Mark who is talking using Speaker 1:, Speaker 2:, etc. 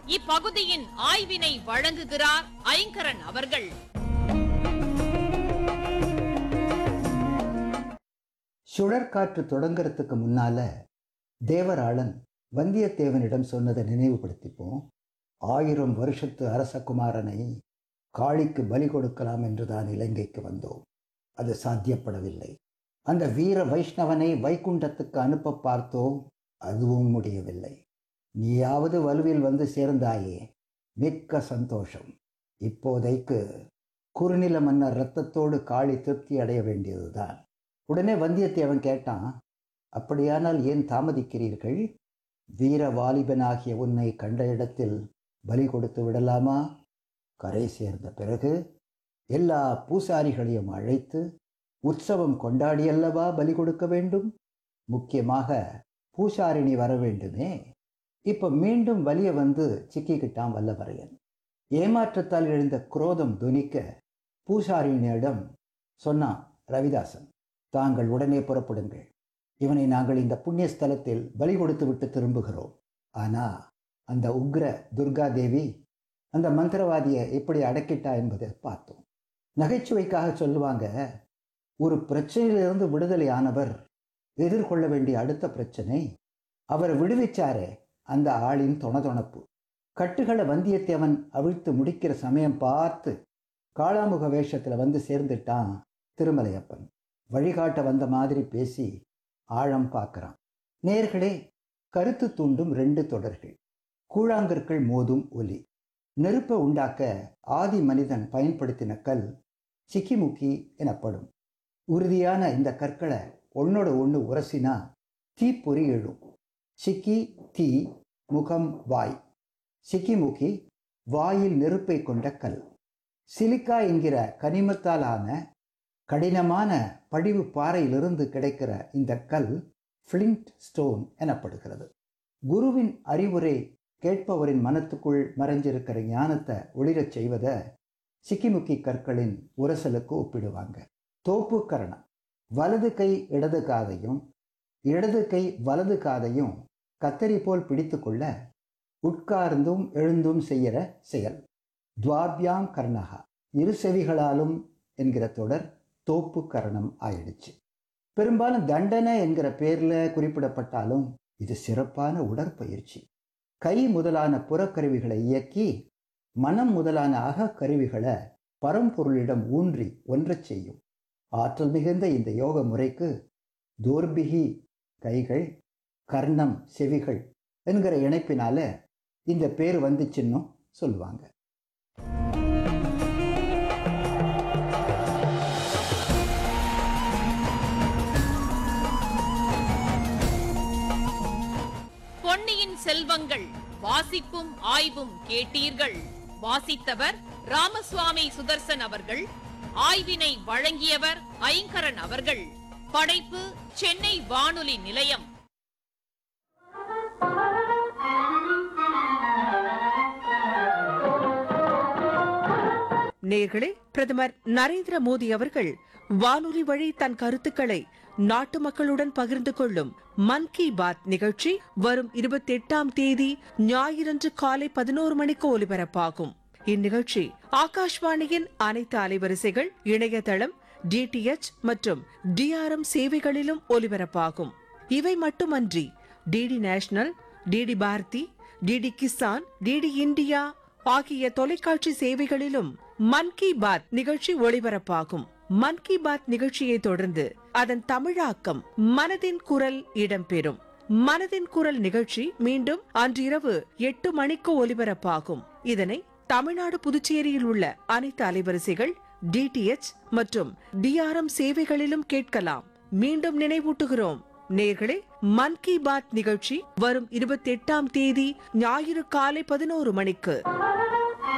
Speaker 1: இப்பகுதியின் ஆய்வினை வழங்குகிறார் ஐங்கரன் அவர்கள்
Speaker 2: சுழற்காற்று தொடங்கறதுக்கு முன்னால தேவராளன் வந்தியத்தேவனிடம் சொன்னதை நினைவுபடுத்திப்போம் ஆயிரம் வருஷத்து அரசகுமாரனை காளிக்கு பலி கொடுக்கலாம் என்றுதான் இலங்கைக்கு வந்தோம் அது சாத்தியப்படவில்லை அந்த வீர வைஷ்ணவனை வைகுண்டத்துக்கு அனுப்ப பார்த்தோம் அதுவும் முடியவில்லை நீயாவது வலுவில் வந்து சேர்ந்தாயே மிக்க சந்தோஷம் இப்போதைக்கு குறுநில மன்னர் இரத்தத்தோடு காளி திருப்தி அடைய வேண்டியதுதான் உடனே வந்தியத்தேவன் கேட்டான் அப்படியானால் ஏன் தாமதிக்கிறீர்கள் வீர வாலிபனாகிய உன்னை கண்ட இடத்தில் பலி கொடுத்து விடலாமா கரை சேர்ந்த பிறகு எல்லா பூசாரிகளையும் அழைத்து உற்சவம் கொண்டாடியல்லவா பலி கொடுக்க வேண்டும் முக்கியமாக பூசாரிணி வர வேண்டுமே இப்ப மீண்டும் வலிய வந்து சிக்கிக்கிட்டான் வல்லவரையன் ஏமாற்றத்தால் எழுந்த குரோதம் துணிக்க பூசாரிணியிடம் சொன்னான் ரவிதாசன் தாங்கள் உடனே புறப்படுங்கள் இவனை நாங்கள் இந்த புண்ணிய ஸ்தலத்தில் பலி கொடுத்து விட்டு திரும்புகிறோம் ஆனா அந்த உக்ர துர்கா தேவி அந்த மந்திரவாதியை எப்படி அடக்கிட்டா என்பதை பார்த்தோம் நகைச்சுவைக்காக சொல்லுவாங்க ஒரு பிரச்சனையிலிருந்து விடுதலை ஆனவர் எதிர்கொள்ள வேண்டிய அடுத்த பிரச்சனை அவரை விடுவிச்சாரே அந்த ஆளின் தொணதொணப்பு கட்டுகளை வந்தியத்தேவன் அவிழ்த்து முடிக்கிற சமயம் பார்த்து காளாமுக வேஷத்தில் வந்து சேர்ந்துட்டான் திருமலையப்பன் வழிகாட்ட வந்த மாதிரி பேசி ஆழம் பார்க்கறான் நேர்களே கருத்து தூண்டும் ரெண்டு தொடர்கள் கூழாங்கற்கள் மோதும் ஒலி நெருப்பை உண்டாக்க ஆதி மனிதன் பயன்படுத்தின கல் சிக்கிமுக்கி எனப்படும் உறுதியான இந்த கற்களை ஒன்னோட ஒன்று உரசினா தீப்பொறி எழும் சிக்கி தீ முகம் வாய் சிக்கிமுக்கி வாயில் நெருப்பை கொண்ட கல் சிலிக்கா என்கிற கனிமத்தால் ஆன கடினமான படிவு பாறையிலிருந்து கிடைக்கிற இந்த கல் ஃப்ளிண்ட் ஸ்டோன் எனப்படுகிறது குருவின் அறிவுரை கேட்பவரின் மனத்துக்குள் மறைஞ்சிருக்கிற ஞானத்தை ஒளிரச் செய்வதை சிக்கிமுக்கி கற்களின் உரசலுக்கு ஒப்பிடுவாங்க தோப்பு கரணம் வலது கை இடது காதையும் இடது கை வலது காதையும் கத்தரி போல் பிடித்து கொள்ள உட்கார்ந்தும் எழுந்தும் செய்கிற செயல் துவாபியாம் கர்ணகா இரு செவிகளாலும் என்கிற தொடர் தோப்பு கரணம் ஆயிடுச்சு பெரும்பாலும் தண்டனை என்கிற பேர்ல குறிப்பிடப்பட்டாலும் இது சிறப்பான உடற்பயிற்சி கை முதலான புறக்கருவிகளை இயக்கி மனம் முதலான அகக்கருவிகளை பரம்பொருளிடம் ஊன்றி ஒன்றச் செய்யும் ஆற்றல் மிகுந்த இந்த யோக முறைக்கு தோர்பிகி கைகள் கர்ணம் செவிகள் என்கிற இணைப்பினால இந்த பேர் வந்துச்சுன்னு சொல்லுவாங்க
Speaker 1: பொன்னியின் செல்வங்கள் வாசிப்பும் ஆய்வும் கேட்டீர்கள் வாசித்தவர் ராமசுவாமி சுதர்சன் அவர்கள் ஆய்வினை வழங்கியவர் ஐங்கரன் அவர்கள் படைப்பு சென்னை வானொலி நிலையம்
Speaker 3: நேர்களே பிரதமர் நரேந்திர மோடி அவர்கள் வானொலி வழி தன் கருத்துக்களை நாட்டு மக்களுடன் பகிர்ந்து கொள்ளும் மன் கி பாத் நிகழ்ச்சி வரும் இருபத்தி எட்டாம் தேதி ஞாயிறன்று காலை பதினோரு மணிக்கு ஒலிபரப்பாகும் இந்நிகழ்ச்சி ஆகாஷ்வாணியின் அனைத்து அலைவரிசைகள் இணையதளம் டிடிஎச் மற்றும் டிஆர்எம் சேவைகளிலும் ஒலிபரப்பாகும் இவை மட்டுமன்றி DD national DD Bharati DD Kisan DD India ஆகிய தொலைக்காட்சி சேவைகளிலும் மன் கி பாத் நிகழ்ச்சி ஒளிபரப்பாகும் மன் கி பாத் நிகழ்ச்சியை தொடர்ந்து அதன் தமிழாக்கம் மனதின் குரல் இடம்பெறும் மனதின் குரல் நிகழ்ச்சி மீண்டும் அன்றிரவு எட்டு மணிக்கு ஒலிபரப்பாகும் இதனை தமிழ்நாடு புதுச்சேரியில் உள்ள அனைத்து அலைவரிசைகள் டிடிஎச் மற்றும் டிஆர்எம் சேவைகளிலும் கேட்கலாம் மீண்டும் நினைவூட்டுகிறோம் நேர்களே மன் கி பாத் நிகழ்ச்சி வரும் இருபத்தி எட்டாம் தேதி ஞாயிறு காலை பதினோரு மணிக்கு